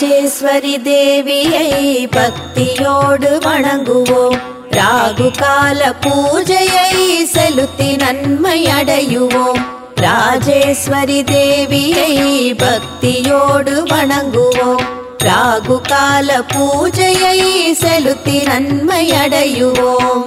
ராஜேஸ்வரி தேவியை பக்தியோடு வணங்குவோம் ராகு கால பூஜையை செலுத்தி நன்மை அடையுவோம் ராஜேஸ்வரி தேவியை பக்தியோடு வணங்குவோம் ராகு கால பூஜையை செலுத்தி நன்மை அடையுவோம்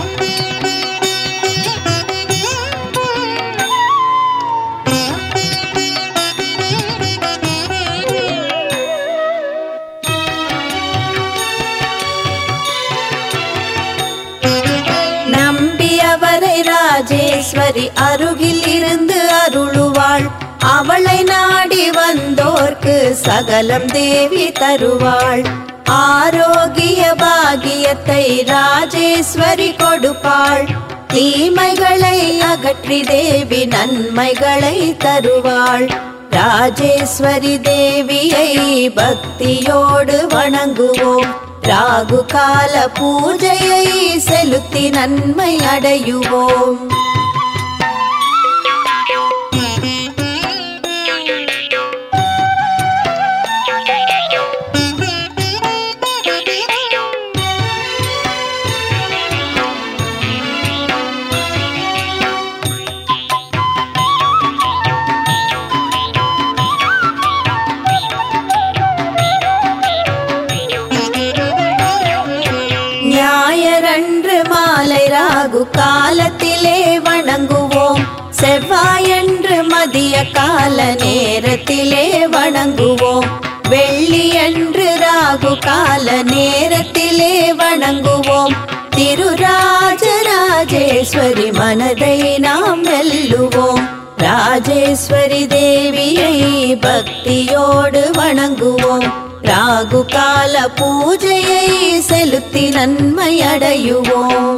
நம்பியவரை ராஜேஸ்வரி அருகில் இருந்து அருளுவாள் அவளை நாடி வந்தோர்க்கு சகலம் தேவி தருவாள் ஆரோக்கிய பாகியத்தை ராஜேஸ்வரி கொடுப்பாள் தீமைகளை அகற்றி தேவி நன்மைகளை தருவாள் ராஜேஸ்வரி தேவியை பக்தியோடு வணங்குவோம் ராகு கால பூஜையை செலுத்தி நன்மை அடையுவோம் ஞாயிறன்று மாலை ராகு காலத்திலே வணங்குவோம் செவ்வாயன்று மதிய கால நேரத்திலே வணங்குவோம் வெள்ளியன்று ராகு கால நேரத்திலே வணங்குவோம் திருராஜராஜேஸ்வரி மனதை நாம் வெல்லுவோம் ராஜேஸ்வரி தேவியை பக்தியோடு வணங்குவோம் ராகு கால பூஜையை செலுத்தி நன்மை அடையுவோம்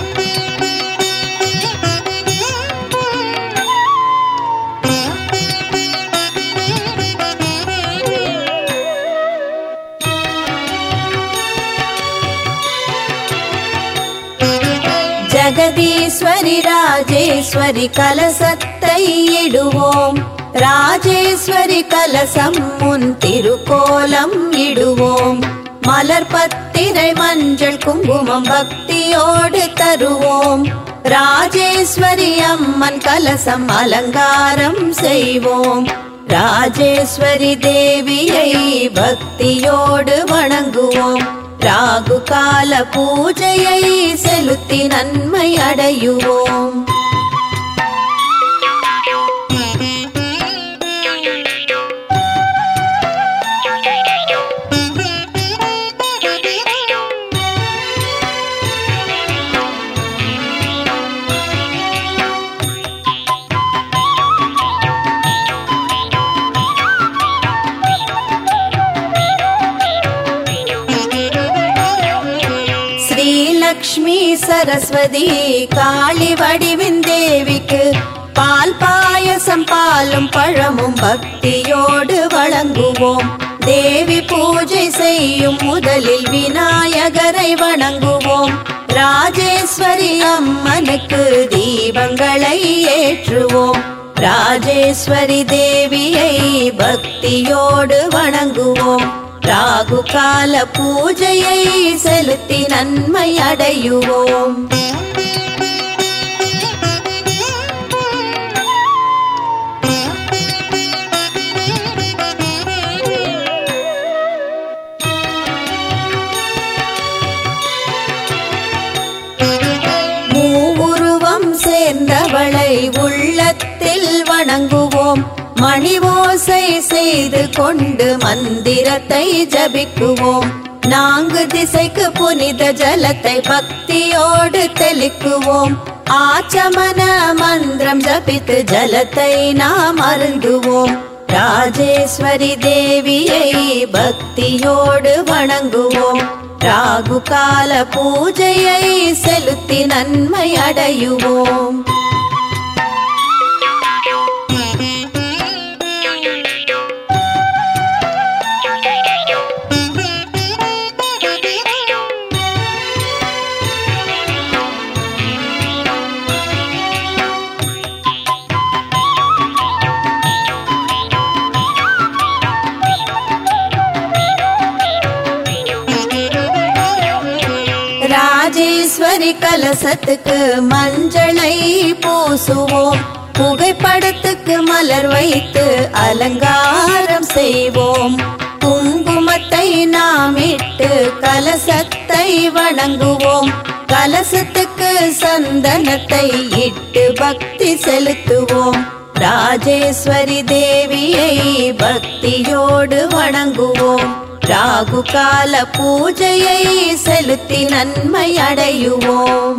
ஜெகதீஸ்வரி ராஜேஸ்வரி கலசத்தை இடுவோம் ராஜேஸ்வரி கலசம் முன் திருக்கோலம் இடுவோம் மலர் பத்திரை மஞ்சள் குங்குமம் பக்தியோடு தருவோம் ராஜேஸ்வரி அம்மன் கலசம் அலங்காரம் செய்வோம் ராஜேஸ்வரி தேவியை பக்தியோடு வணங்குவோம் ராகு கால பூஜையை செலுத்தி நன்மை அடையுவோம் ஸ்ரீலக்ஷ்மி சரஸ்வதி காளி வடிவின் தேவிக்கு பால் பாயசம் பாலும் பழமும் பக்தியோடு வழங்குவோம் தேவி பூஜை செய்யும் முதலில் விநாயகரை வணங்குவோம் ராஜேஸ்வரி அம்மனுக்கு தீபங்களை ஏற்றுவோம் ராஜேஸ்வரி தேவியை பக்தியோடு வணங்குவோம் ராகு கால பூஜையை செலுத்தி நன்மை அடையுவோம் மூவுருவம் சேர்ந்தவளை உள்ளத்தில் வணங்குவோம் மணி ஓசை செய்து கொண்டு மந்திரத்தை ஜபிக்குவோம் நான்கு திசைக்கு புனித ஜலத்தை பக்தியோடு தெளிக்குவோம் ஆச்சமன மந்திரம் ஜபித்து ஜலத்தை நாம் அருந்துவோம் ராஜேஸ்வரி தேவியை பக்தியோடு வணங்குவோம் ராகு கால பூஜையை செலுத்தி நன்மை அடையுவோம் ராஜேஸ்வரி கலசத்துக்கு மஞ்சளை பூசுவோம் புகைப்படத்துக்கு மலர் வைத்து அலங்காரம் செய்வோம் குங்குமத்தை நாம் இட்டு கலசத்தை வணங்குவோம் கலசத்துக்கு சந்தனத்தை இட்டு பக்தி செலுத்துவோம் ராஜேஸ்வரி தேவியை பக்தியோடு வணங்குவோம் ராகு கால பூஜையை செலுத்தி நன்மை அடையுவோம்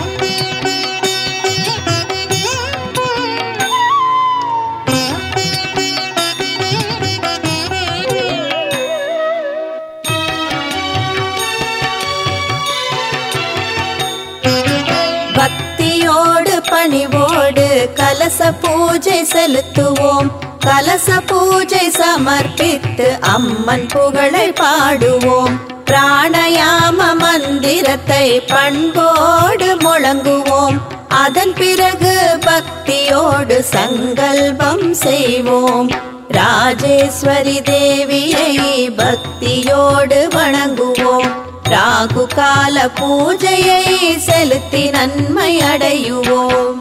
பக்தியோடு பணிவோடு கலச பூஜை செலுத்துவோம் கலச பூஜை சமர்ப்பித்து அம்மன் புகழை பாடுவோம் பிராணயாம மந்திரத்தை பண்போடு முழங்குவோம் அதன் பிறகு பக்தியோடு சங்கல்பம் செய்வோம் ராஜேஸ்வரி தேவியை பக்தியோடு வணங்குவோம் ராகு கால பூஜையை செலுத்தி நன்மை அடையுவோம்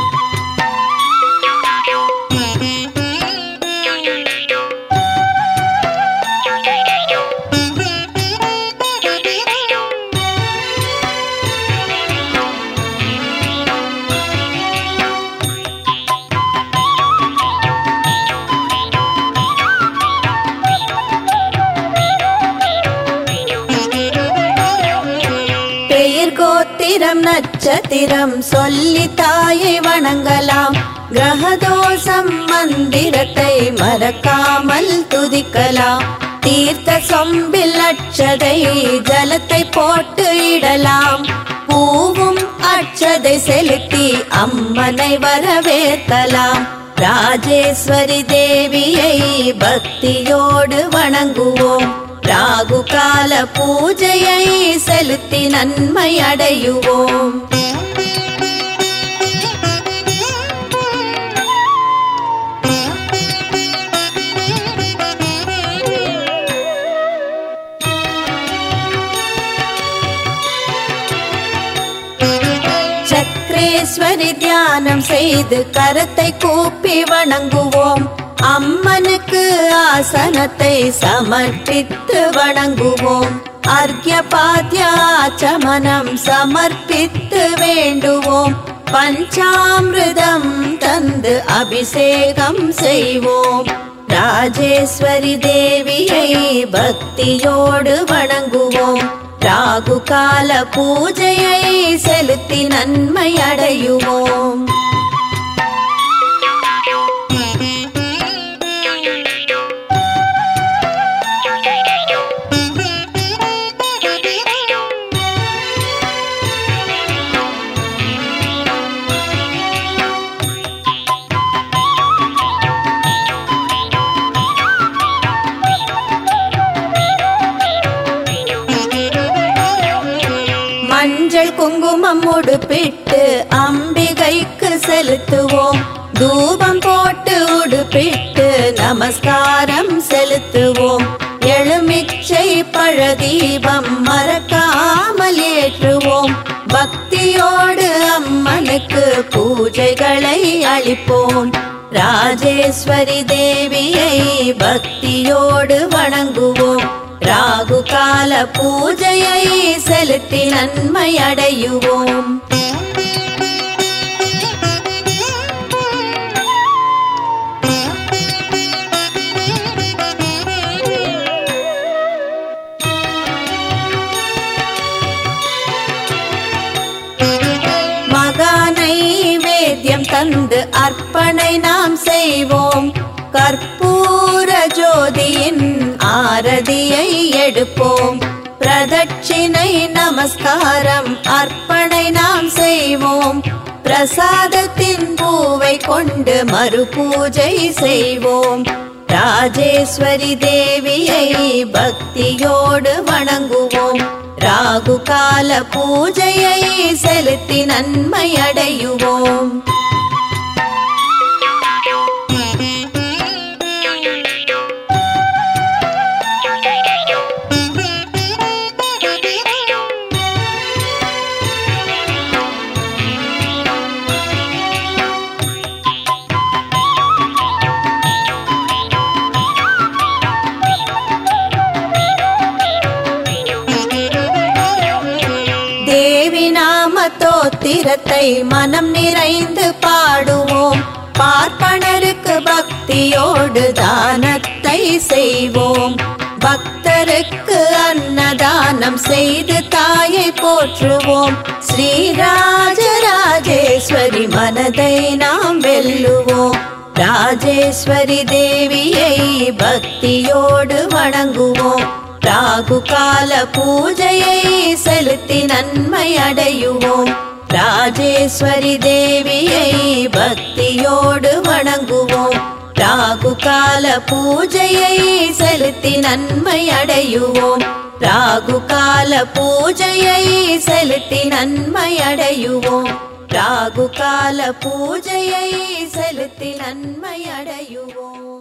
பெயர் கோத்திரம் நட்சத்திரம் சொல்லி தாயை வணங்கலாம் கிரகதோஷம் மந்திரத்தை மறக்காமல் துதிக்கலாம் தீர்த்த சொம்பில் அட்சதை ஜலத்தை போட்டு இடலாம் பூவும் அட்சதை செலுத்தி அம்மனை வரவேற்கலாம் ராஜேஸ்வரி தேவியை பக்தியோடு வணங்குவோம் ராகு கால பூஜையை செலுத்தி நன்மை அடையுவோம் சக்கரேஸ்வரி தியானம் செய்து கரத்தை கூப்பி வணங்குவோம் அம்மனுக்கு ஆசனத்தை சமர்ப்பித்து வணங்குவோம் அர்க்ய பாத்யாச்சமனம் சமர்ப்பித்து வேண்டுவோம் பஞ்சாமிருதம் தந்து அபிஷேகம் செய்வோம் ராஜேஸ்வரி தேவியை பக்தியோடு வணங்குவோம் ராகு கால பூஜையை செலுத்தி நன்மை அடையுவோம் மஞ்சள் குங்குமம் உடுப்பிட்டு அம்பிகைக்கு செலுத்துவோம் தூபம் போட்டு உடுப்பிட்டு நமஸ்காரம் செலுத்துவோம் எழுமிச்சை பழதீபம் மறக்காமல் ஏற்றுவோம் பக்தியோடு அம்மனுக்கு பூஜைகளை அளிப்போம் ராஜேஸ்வரி தேவியை பக்தியோடு வணங்குவோம் ராகு கால பூஜையை செலுத்தி நன்மை அடையுவோம் மகானை வேத்தியம் தந்து அர்ப்பணை நாம் செய்வோம் கற்பூர ஜோதியின் ஆரதியை எடுப்போம் பிரதட்சிணை நமஸ்காரம் அர்ப்பணை நாம் செய்வோம் பிரசாதத்தின் பூவை கொண்டு மறு பூஜை செய்வோம் ராஜேஸ்வரி தேவியை பக்தியோடு வணங்குவோம் ராகு கால பூஜையை செலுத்தி நன்மை அடையுவோம் ஸ்தோத்திரத்தை மனம் நிறைந்து பாடுவோம் பார்ப்பனருக்கு பக்தியோடு தானத்தை செய்வோம் பக்தருக்கு அன்னதானம் செய்து தாயை போற்றுவோம் ஸ்ரீராஜராஜேஸ்வரி மனதை நாம் வெல்லுவோம் ராஜேஸ்வரி தேவியை பக்தியோடு வணங்குவோம் ராகு கால பூஜையை செலுத்தி நன்மை அடையுவோம் ராஜேஸ்வரி தேவியை பக்தியோடு வணங்குவோம் ராகு கால பூஜையை செலுத்தி நன்மை அடையுவோம் ராகு கால பூஜையை செலுத்தி நன்மை அடையுவோம் ராகு கால பூஜையை செலுத்தி நன்மை அடையுவோம்